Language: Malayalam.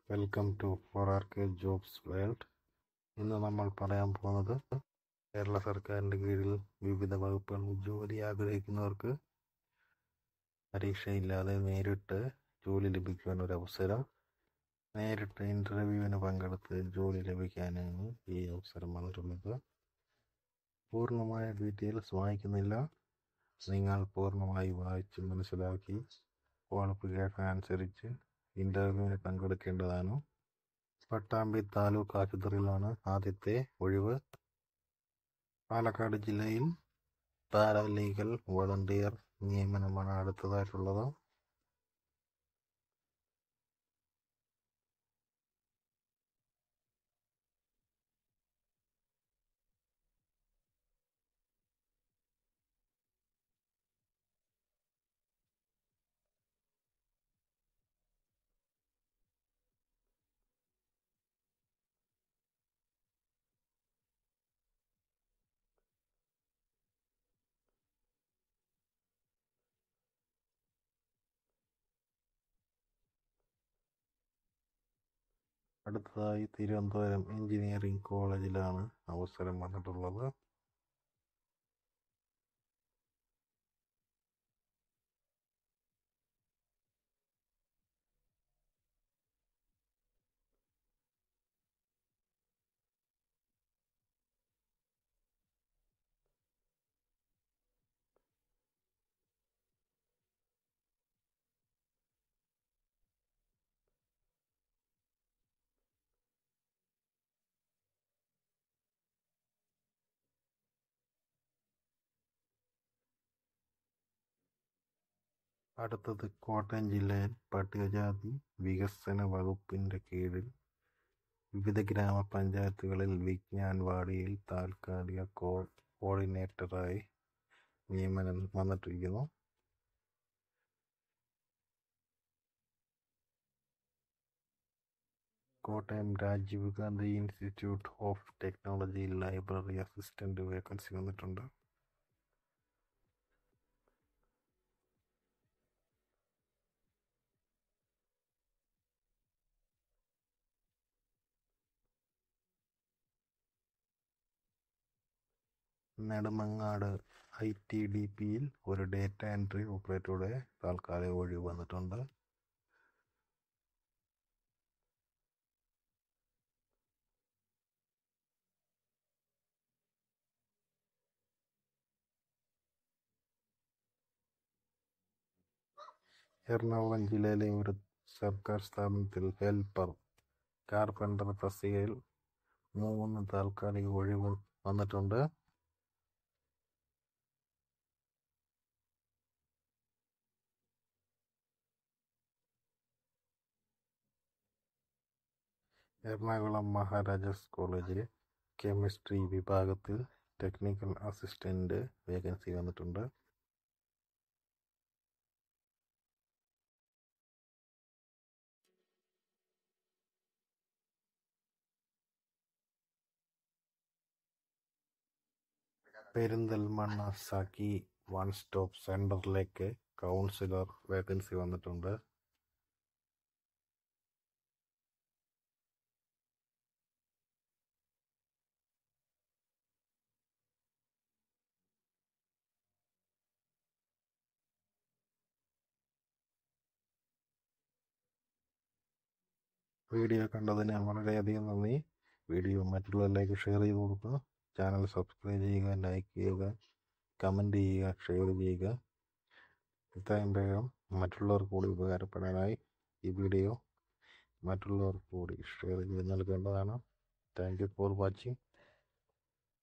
welcome to four R K jobs world ഇന്ന് നമ്മൾ പറയാൻ പോകുന്നത് കേരള സർക്കാരിൻ്റെ കീഴിൽ വിവിധ വകുപ്പുകളിൽ ജോലി ആഗ്രഹിക്കുന്നവർക്ക് പരീക്ഷയില്ലാതെ നേരിട്ട് ജോലി ലഭിക്കുവാൻ ഒരു അവസരം നേരിട്ട് ഇൻ്റർവ്യൂവിന് പങ്കെടുത്ത് ജോലി ലഭിക്കാനാണ് ഈ അവസരം വന്നിട്ടുള്ളത് പൂർണ്ണമായ ഡീറ്റെയിൽസ് വായിക്കുന്നില്ല നിങ്ങൾ പൂർണ്ണമായി വായിച്ച് മനസ്സിലാക്കി ക്വാളിഫിക്കേഷൻ അനുസരിച്ച് ഇൻ്റർവ്യൂവിന് പങ്കെടുക്കേണ്ടതാണ് പട്ടാമ്പി താലൂക്ക് ആശുപത്രിയിലാണ് ആദ്യത്തെ ഒഴിവ് പാലക്കാട് ജില്ലയിൽ പാരാലീഗൽ വളണ്ടിയർ നിയമനമാണ് അടുത്തതായിട്ടുള്ളത് അടുത്തതായി തിരുവനന്തപുരം എഞ്ചിനീയറിംഗ് കോളേജിലാണ് അവസരം വന്നിട്ടുള്ളത് അടുത്തത് കോട്ടയം ജില്ലയിൽ പട്ടികജാതി വികസന വകുപ്പിൻ്റെ കീഴിൽ വിവിധ ഗ്രാമപഞ്ചായത്തുകളിൽ വിജ്ഞാൻ വാടിയിൽ താൽക്കാലിക കോ കോർഡിനേറ്ററായി നിയമനം വന്നിട്ടിരിക്കുന്നു Kottayam Rajiv Gandhi institute of technology library assistant vacancy വന്നിട്ടുണ്ട് നെടുമങ്ങാട് ഐ ടി ഡി പിയിൽ ഒരു ഡേറ്റ എൻട്രി ഓപ്പറേറ്ററുടെ താൽക്കാലിക ഒഴിവ് വന്നിട്ടുണ്ട് എറണാകുളം ജില്ലയിലെ ഒരു സർക്കാർ സ്ഥാപനത്തിൽ ഹെൽപ്പർ കാർപ്പൻ്റർ തസ്തികയിൽ മൂന്ന് താൽക്കാലിക ഒഴിവ് വന്നിട്ടുണ്ട് എറണാകുളം മഹാരാജാസ് കോളേജിലെ കെമിസ്ട്രി വിഭാഗത്തിൽ ടെക്നിക്കൽ അസിസ്റ്റൻ്റ് വേക്കൻസി വന്നിട്ടുണ്ട് പെരിന്തൽമണ്ണ സഖി വൺ സ്റ്റോപ്പ് സെൻറ്ററിലേക്ക് കൗൺസിലർ വേക്കൻസി വന്നിട്ടുണ്ട് വീഡിയോ കണ്ടതിന് വളരെയധികം നന്ദി വീഡിയോ മറ്റുള്ളവരിലേക്ക് ഷെയർ ചെയ്ത് കൊടുക്കുക ചാനൽ സബ്സ്ക്രൈബ് ചെയ്യുക ലൈക്ക് ചെയ്യുക കമൻറ്റ് ചെയ്യുക ഷെയർ ചെയ്യുക ഇത്രയും വേഗം മറ്റുള്ളവർക്ക് കൂടി ഉപകാരപ്പെടാനായി ഈ വീഡിയോ മറ്റുള്ളവർക്ക് കൂടി ഷെയർ ചെയ്ത് നൽകേണ്ടതാണ് താങ്ക് യു ഫോർ വാച്ചിങ്